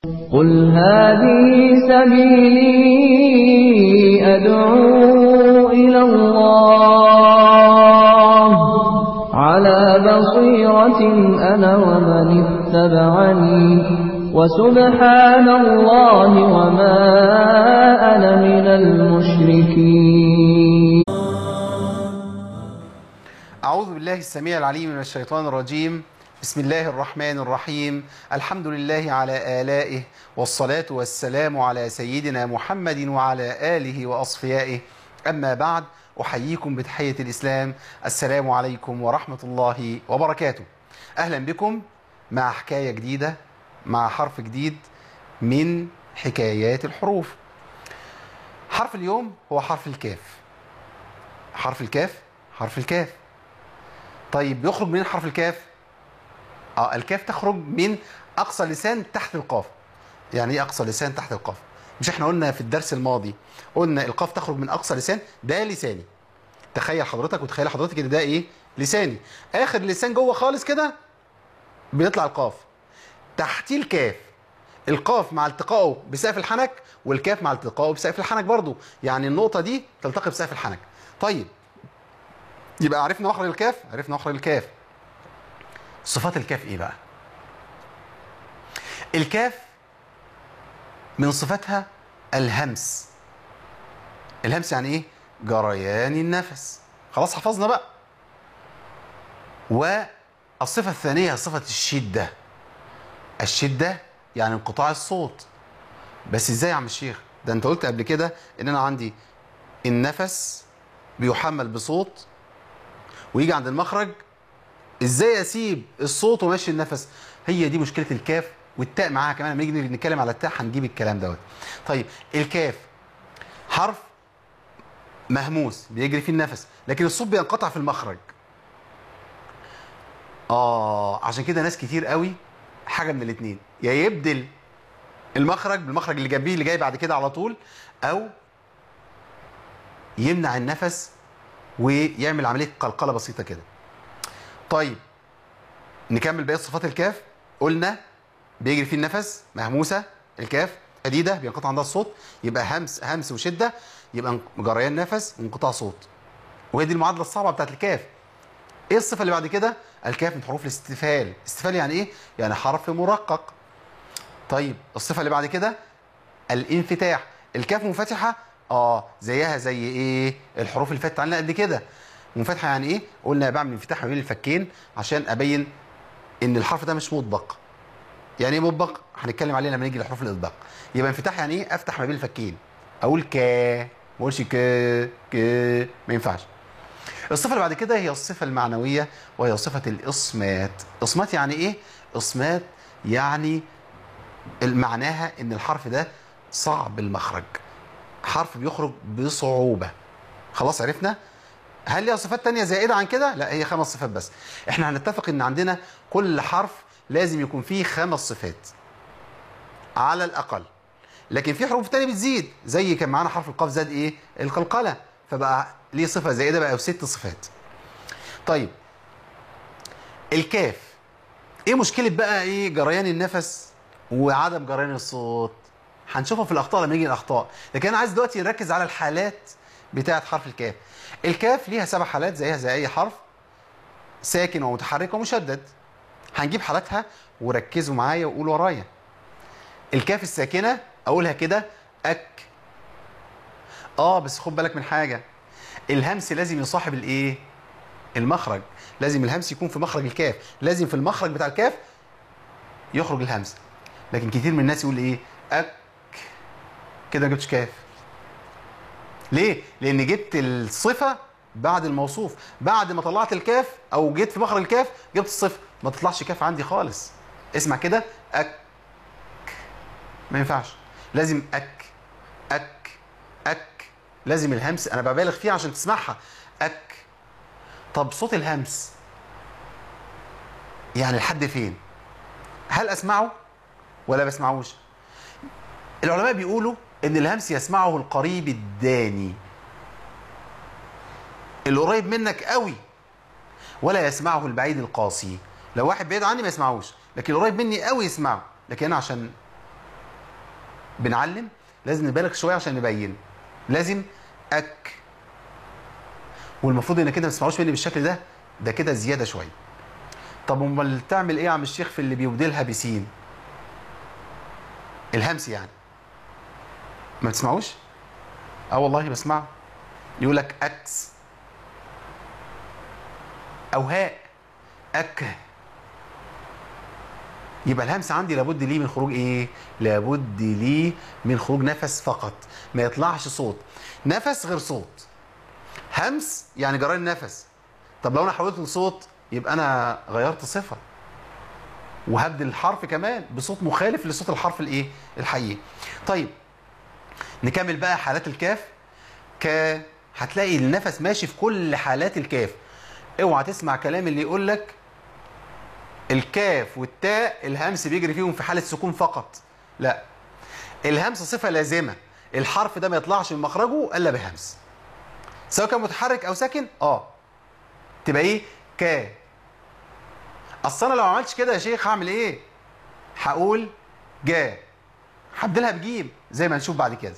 قل هذه سبيلي أدعو إلى الله على بصيرة أنا ومن اتبعني وسبحان الله وما أنا من المشركين أعوذ بالله السميع العليم من الشيطان الرجيم بسم الله الرحمن الرحيم الحمد لله على آلائه والصلاة والسلام على سيدنا محمد وعلى آله وأصفيائه أما بعد أحييكم بتحية الإسلام السلام عليكم ورحمة الله وبركاته أهلا بكم مع حكاية جديدة مع حرف جديد من حكايات الحروف حرف اليوم هو حرف الكاف حرف الكاف حرف الكاف طيب يخرج من حرف الكاف اه الكاف تخرج من اقصى لسان تحت القاف يعني ايه اقصى لسان تحت القاف مش احنا قلنا في الدرس الماضي قلنا القاف تخرج من اقصى لسان ده لساني تخيل حضرتك وتخيل حضرتك ان ده ايه لساني اخر لسان جوه خالص كده بيطلع القاف تحتيه الكاف القاف مع التقائه بسقف الحنك والكاف مع التقائه بسقف الحنك برضو يعني النقطه دي تلتقي بسقف الحنك طيب يبقى عرفنا مخرج الكاف عرفنا مخرج الكاف صفات الكاف ايه بقى الكاف من صفاتها الهمس الهمس يعني ايه جريان النفس خلاص حفظنا بقى والصفة الثانية صفة الشدة الشدة يعني انقطاع الصوت بس ازاي يا عم الشيخ ده انت قلت قبل كده ان انا عندي النفس بيحمل بصوت ويجي عند المخرج ازاي اسيب الصوت وماشي النفس هي دي مشكله الكاف والتاء معاها كمان لما نيجي نتكلم على التاء هنجيب الكلام دوت طيب الكاف حرف مهموس بيجري فيه النفس لكن الصوت بينقطع في المخرج اه عشان كده ناس كتير قوي حاجه من الاثنين يا يبدل المخرج بالمخرج اللي جنبيه اللي جاي بعد كده على طول او يمنع النفس ويعمل عمليه قلقله بسيطه كده طيب نكمل بقيه صفات الكاف قلنا بيجري فيه النفس مهموسه الكاف شديده بينقطع عندها الصوت يبقى همس همس وشده يبقى جريان نفس وانقطاع صوت وهي دي المعادله الصعبه بتاعت الكاف ايه الصفه اللي بعد كده الكاف من حروف الاستفال استفال يعني ايه يعني حرف مرقق طيب الصفه اللي بعد كده الانفتاح الكاف منفتحه اه زيها زي ايه الحروف اللي فاتت علينا قد كده منفتحه يعني ايه قلنا بعمل انفتاح ما بين الفكين عشان ابين ان الحرف ده مش مطبق يعني ايه مطبق هنتكلم عليه لما نيجي لحروف الاطباق يبقى انفتاح يعني ايه افتح ما بين الفكين اقول كا ما اقولش ك ك ما ينفعش الصفه اللي بعد كده هي الصفه المعنويه وهي صفه الاصمات اصمات يعني ايه اصمات يعني معناها ان الحرف ده صعب المخرج حرف بيخرج بصعوبه خلاص عرفنا هل ليها صفات تانية زائدة عن كده؟ لا هي خمس صفات بس. احنا هنتفق ان عندنا كل حرف لازم يكون فيه خمس صفات. على الأقل. لكن في حروف تانية بتزيد زي كان معانا حرف القاف زاد ايه؟ القلقلة فبقى ليه صفة زائدة بقى ست صفات. طيب الكاف ايه مشكلة بقى ايه جريان النفس وعدم جريان الصوت؟ هنشوفها في الأخطاء لما نيجي الأخطاء، لكن أنا عايز دلوقتي نركز على الحالات بتاعة حرف الكاف. الكاف ليها سبع حالات زيها زي اي حرف ساكن ومتحرك ومشدد هنجيب حالاتها وركزوا معايا وقولوا ورايا الكاف الساكنه اقولها كده اك اه بس خد بالك من حاجه الهمس لازم يصاحب الايه المخرج لازم الهمس يكون في مخرج الكاف لازم في المخرج بتاع الكاف يخرج الهمس لكن كتير من الناس يقول ايه اك كده ما جبتش كاف ليه؟ لأن جبت الصفة بعد الموصوف، بعد ما طلعت الكاف أو جيت في مخرج الكاف جبت الصفة، ما تطلعش كاف عندي خالص. اسمع كده أك ما ينفعش، لازم أك أك أك لازم الهمس أنا ببالغ فيها عشان تسمعها أك طب صوت الهمس يعني لحد فين؟ هل أسمعه ولا بسمعوش؟ العلماء بيقولوا ان الهمس يسمعه القريب الداني اللي قريب منك قوي ولا يسمعه البعيد القاسي لو واحد بعيد عني ما يسمعوش لكن قريب مني قوي يسمعه لكن انا عشان بنعلم لازم نبالغ شويه عشان نبين لازم اك والمفروض انك انت ما تسمعوش مني بالشكل ده ده كده زياده شويه طب امال تعمل ايه يا عم الشيخ في اللي بيبدلها بسين الهمس يعني ما تسمعوش اه والله بسمع يقول لك اكس او هاء اك يبقى الهمس عندي لابد ليه من خروج ايه لابد ليه من خروج نفس فقط ما يطلعش صوت نفس غير صوت همس يعني جران النفس طب لو انا حولت لصوت يبقى انا غيرت صفه وهبدل الحرف كمان بصوت مخالف لصوت الحرف الايه الحقيقي طيب نكمل بقى حالات الكاف ك هتلاقي النفس ماشي في كل حالات الكاف اوعى تسمع كلام اللي يقول لك الكاف والتاء الهمس بيجري فيهم في حاله سكون فقط لا الهمس صفه لازمه الحرف ده ما يطلعش من مخرجه الا بهمس سواء كان متحرك او ساكن اه تبقى ايه ك اصل انا لو ما عملتش كده يا شيخ هعمل ايه هقول جا هبدلها بجيم زي ما نشوف بعد كده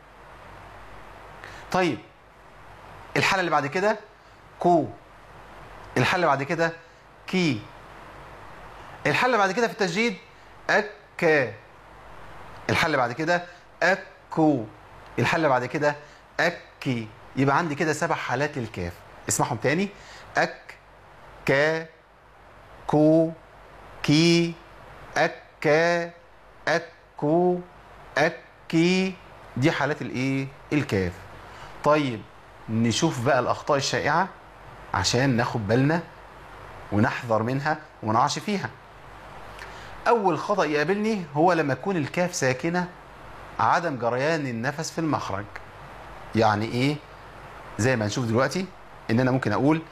طيب الحاله اللي بعد كده كو الحاله اللي بعد كده كي الحاله اللي بعد كده في التسجيل اك الحاله اللي بعد كده اكو الحاله اللي بعد كده اكي يبقى عندي كده سبع حالات للكاف اسمعهم تاني اك كا كو كي اكا اكو اكي دي حالات الايه الكاف طيب نشوف بقى الاخطاء الشائعه عشان ناخد بالنا ونحذر منها وما نقعش فيها اول خطا يقابلني هو لما تكون الكاف ساكنه عدم جريان النفس في المخرج يعني ايه زي ما هنشوف دلوقتي ان انا ممكن اقول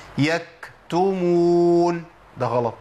يكتمون ده غلط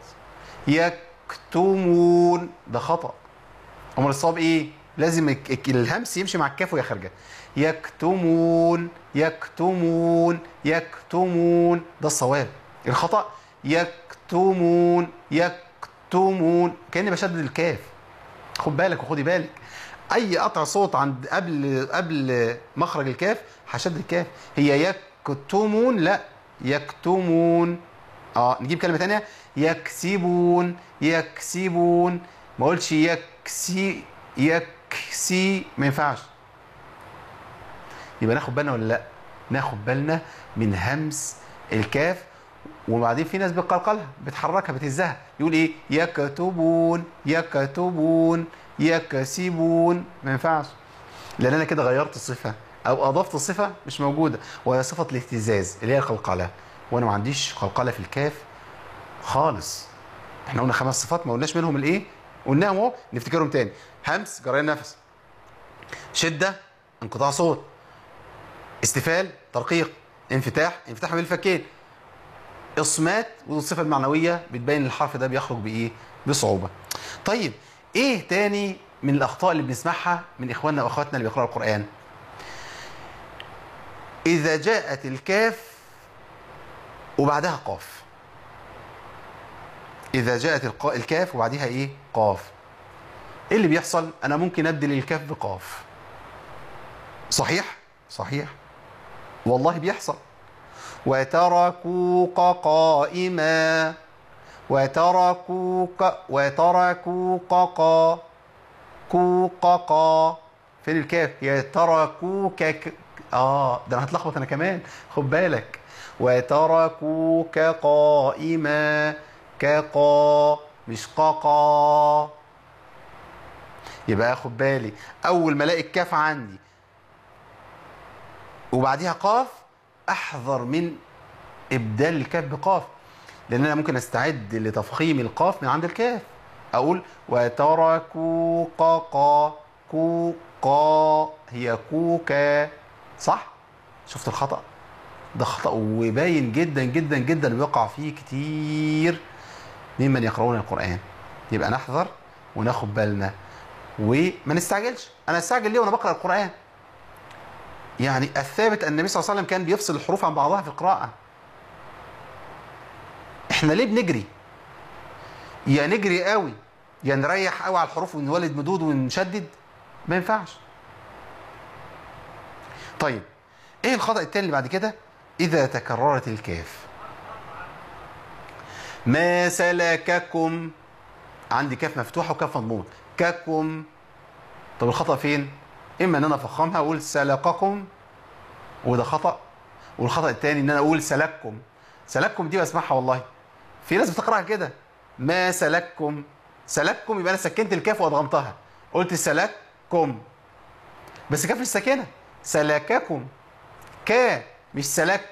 يكتمون ده خطا امال الصواب ايه لازم الك- الهمس يمشي مع الكاف وهي خارجه يكتمون يكتمون يكتمون ده الصواب الخطا يكتمون يكتمون كاني بشدد الكاف خد بالك وخدي بالك اي قطع صوت عند قبل قبل مخرج الكاف هشد الكاف هي يكتمون لا يكتمون اه نجيب كلمه ثانيه يكسبون يكسبون ما اقولش يكسي يكسي ما ينفعش يبقى ناخد بالنا ولا لا ناخد بالنا من همس الكاف وبعدين في ناس بتقلقلها بتحركها بتهزها يقول ايه يكتبون يكتبون يكسبون ما ينفعش لان انا كده غيرت الصفه او اضفت صفه مش موجوده وهي صفه الاهتزاز اللي هي القلقله وانا ما عنديش قلقله في الكاف خالص احنا قلنا خمس صفات ما قلناش منهم الايه قلناهم اهو نفتكرهم تاني همس جريان نفس شده انقطاع صوت استفال ترقيق انفتاح انفتاح بين الفكين اصمات ودي الصفه المعنويه بتبين الحرف ده بيخرج بايه بصعوبه طيب ايه تاني من الاخطاء اللي بنسمعها من اخواننا واخواتنا اللي بيقراوا القران اذا جاءت الكاف وبعدها قاف اذا جاءت الق- الكاف وبعدها ايه قاف ايه اللي بيحصل انا ممكن ابدل الكاف بقاف صحيح صحيح والله بيحصل وتركوك قائما وتركوك وتركوك قا كوك قا فين الكاف يتركوك ك... اه ده انا هتلخبط انا كمان خد بالك وتركوك قائما كقا مش قاقا يبقى اخد بالي اول ما الاقي الكاف عندي وبعديها قاف احذر من ابدال الكاف بقاف لان انا ممكن استعد لتفخيم القاف من عند الكاف اقول وتركوا قا كو قا هي كوكا صح شفت الخطا ده خطا وباين جدا جدا جدا بيقع فيه كتير ممن يقرؤون القران يبقى نحذر وناخد بالنا وما نستعجلش انا استعجل ليه وانا بقرا القران يعني الثابت ان النبي صلى الله عليه وسلم كان بيفصل الحروف عن بعضها في القراءه احنا ليه بنجري يا نجري قوي يا نريح قوي على الحروف ونولد مدود ونشدد ما ينفعش طيب ايه الخطأ التاني اللي بعد كده اذا تكررت الكاف ما سلككم عندي كاف مفتوحه وكاف مضموم ككم طب الخطأ فين اما ان انا افخمها واقول سلككم وده خطأ والخطأ التاني ان انا اقول سلككم سلككم دي بسمعها والله في ناس بتقراها كده ما سلككم سلككم يبقى انا سكنت الكاف وادغمتها قلت سلككم بس كاف مش ساكنه سلككم كا مش سلك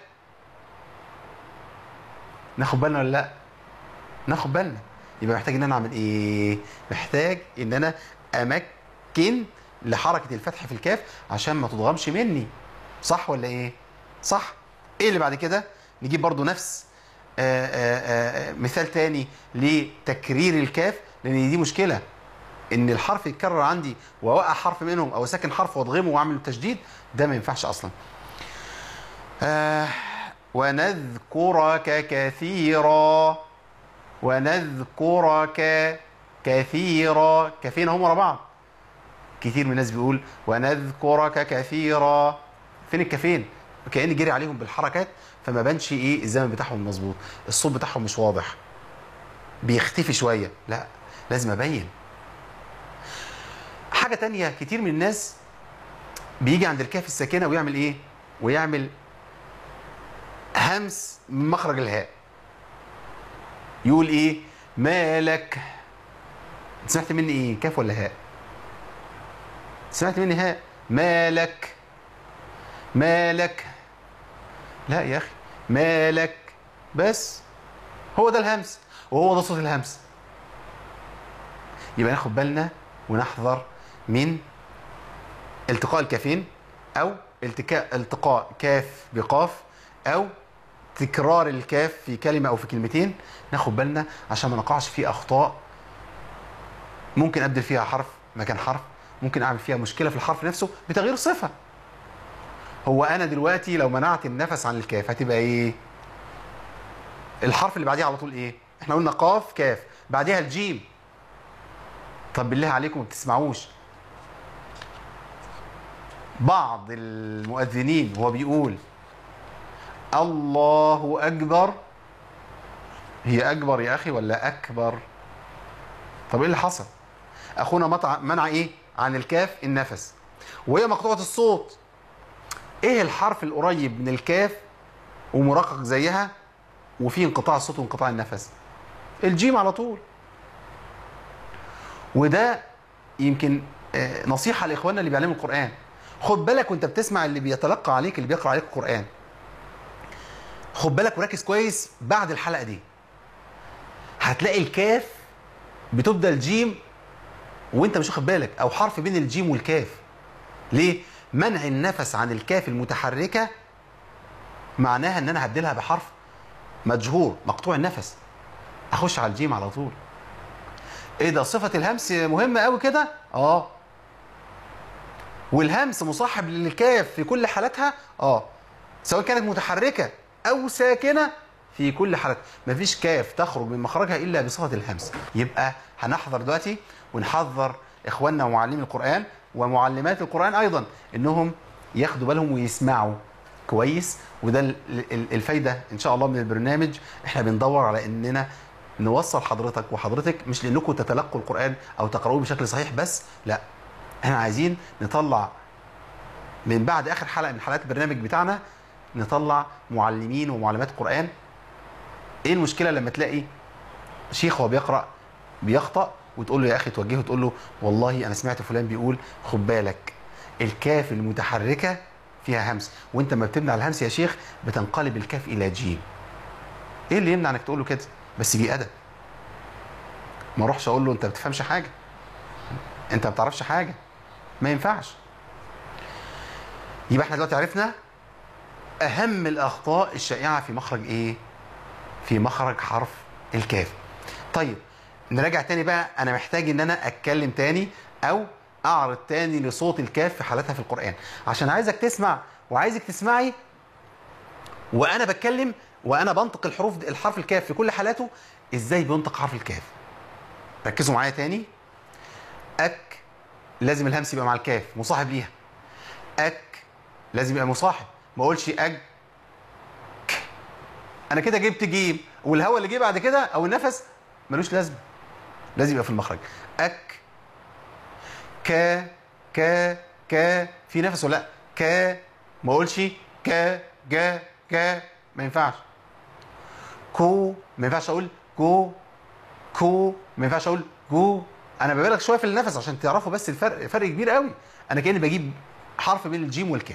ناخد بالنا ولا لا ناخد بالنا يبقى محتاج ان انا اعمل ايه محتاج ان انا امكن لحركه الفتح في الكاف عشان ما تضغمش مني صح ولا ايه صح ايه اللي بعد كده نجيب برضو نفس آآ آآ مثال تاني لتكرير الكاف لان دي مشكله ان الحرف يتكرر عندي واوقع حرف منهم او اسكن حرف واضغمه واعمل تشديد ده ما ينفعش اصلا آه ونذكرك كثيرا ونذكرك كثيرا كفين هم ورا بعض كتير من الناس بيقول ونذكرك كثيرا فين الكفين كأني جري عليهم بالحركات فما بانش ايه الزمن بتاعهم مظبوط الصوت بتاعهم مش واضح بيختفي شويه لا لازم ابين حاجه تانية كتير من الناس بيجي عند الكاف الساكنه ويعمل ايه ويعمل همس من مخرج الهاء يقول ايه مالك سمعت مني ايه كاف ولا هاء سمعت مني هاء مالك مالك لا يا اخي مالك بس هو ده الهمس وهو ده صوت الهمس يبقى ناخد بالنا ونحذر من التقاء الكافين او التقاء التقاء كاف بقاف او تكرار الكاف في كلمه او في كلمتين ناخد بالنا عشان ما نقعش في اخطاء ممكن ابدل فيها حرف مكان حرف ممكن اعمل فيها مشكله في الحرف نفسه بتغيير صفه هو انا دلوقتي لو منعت النفس عن الكاف هتبقى ايه الحرف اللي بعديه على طول ايه احنا قلنا قاف كاف بعديها الجيم طب بالله عليكم ما بتسمعوش بعض المؤذنين وهو بيقول الله اكبر هي اكبر يا اخي ولا اكبر طب ايه اللي حصل اخونا مطع منع ايه عن الكاف النفس وهي مقطوعه الصوت ايه الحرف القريب من الكاف ومرقق زيها وفيه انقطاع الصوت وانقطاع النفس الجيم على طول وده يمكن آه، نصيحه لاخواننا اللي بيعلموا القران خد بالك وانت بتسمع اللي بيتلقى عليك اللي بيقرا عليك القران خد بالك وركز كويس بعد الحلقه دي هتلاقي الكاف بتبدا الجيم وانت مش واخد بالك او حرف بين الجيم والكاف ليه منع النفس عن الكاف المتحركه معناها ان انا هبدلها بحرف مجهور مقطوع النفس اخش على الجيم على طول ايه ده صفه الهمس مهمه قوي كده اه والهمس مصاحب للكاف في كل حالاتها اه سواء كانت متحركه او ساكنه في كل حالات مفيش كاف تخرج من مخرجها الا بصفه الهمس يبقى هنحذر دلوقتي ونحذر اخواننا ومعلمي القران ومعلمات القران ايضا انهم ياخدوا بالهم ويسمعوا كويس وده ال- ال- الفايده ان شاء الله من البرنامج احنا بندور على اننا نوصل حضرتك وحضرتك مش لانكم تتلقوا القران او تقرؤوه بشكل صحيح بس لا احنا عايزين نطلع من بعد اخر حلقه من حلقات البرنامج بتاعنا نطلع معلمين ومعلمات قران ايه المشكله لما تلاقي شيخ وهو بيقرا بيخطا وتقول له يا اخي توجهه تقول له والله انا سمعت فلان بيقول خد بالك الكاف المتحركه فيها همس وانت ما بتبني على الهمس يا شيخ بتنقلب الكاف الى جيم ايه اللي يمنع انك تقول له كده بس بأدب ما اروحش اقول له انت ما بتفهمش حاجه انت ما بتعرفش حاجه ما ينفعش يبقى احنا دلوقتي عرفنا اهم الاخطاء الشائعه في مخرج ايه في مخرج حرف الكاف طيب نراجع تاني بقى انا محتاج ان انا اتكلم تاني او اعرض تاني لصوت الكاف في حالتها في القران عشان عايزك تسمع وعايزك تسمعي وانا بتكلم وانا بنطق الحروف الحرف الكاف في كل حالاته ازاي بينطق حرف الكاف ركزوا معايا تاني اك لازم الهمس يبقى مع الكاف مصاحب ليها اك لازم يبقى مصاحب ما اقولش اج انا كده جبت جيم والهواء اللي جه بعد كده او النفس ملوش لازمه لازم يبقى في المخرج اك كا كا كا في نفس ولا لا كا ما اقولش كا جا كا ما ينفعش كو ما ينفعش اقول جو كو ما ينفعش اقول جو انا ببالغ شويه في النفس عشان تعرفوا بس الفرق فرق كبير قوي انا كاني بجيب حرف بين الجيم والكاف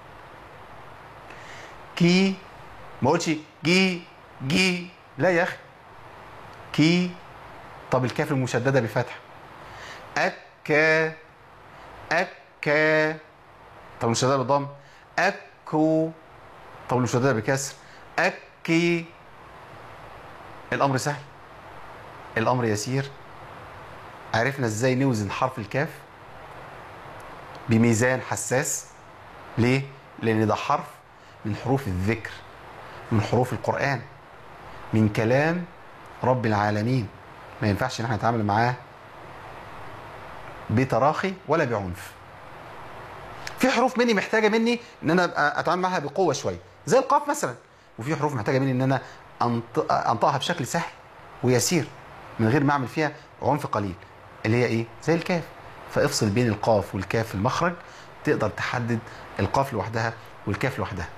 كي ما اقولش جي جي لا يا اخي كي طب الكاف المشدده بفتح اكا اكا طب المشدده بالضم اكو طب المشدده بكسر اكي الامر سهل الامر يسير عرفنا ازاي نوزن حرف الكاف بميزان حساس ليه لان ده حرف من حروف الذكر من حروف القران من كلام رب العالمين ما ينفعش ان احنا نتعامل معاه بتراخي ولا بعنف في حروف مني محتاجه مني ان انا ابقى اتعامل معاها بقوه شويه زي القاف مثلا وفي حروف محتاجه مني ان انا أنط- انطقها بشكل سهل ويسير من غير ما اعمل فيها عنف قليل اللي هي ايه زي الكاف فافصل بين القاف والكاف في المخرج تقدر تحدد القاف لوحدها والكاف لوحدها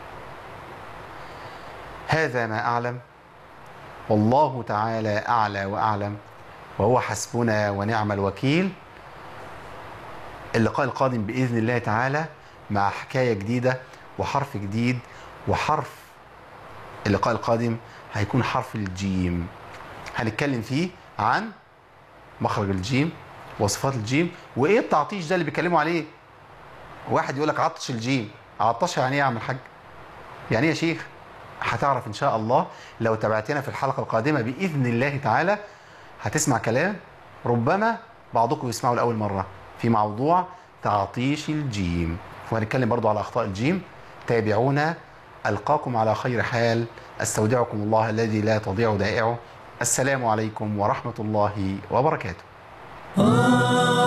هذا ما اعلم والله تعالى اعلى واعلم وهو حسبنا ونعم الوكيل اللقاء القادم باذن الله تعالى مع حكايه جديده وحرف جديد وحرف اللقاء القادم هيكون حرف الجيم هنتكلم فيه عن مخرج الجيم وصفات الجيم وايه التعطيش ده اللي بيتكلموا عليه واحد يقول لك عطش الجيم عطشها يعني ايه يا عم الحاج يعني ايه يا شيخ هتعرف ان شاء الله لو تابعتنا في الحلقه القادمه باذن الله تعالى هتسمع كلام ربما بعضكم يسمعه لاول مره في موضوع تعطيش الجيم وهنتكلم برضو على اخطاء الجيم تابعونا القاكم على خير حال استودعكم الله الذي لا تضيع دائعه السلام عليكم ورحمه الله وبركاته آه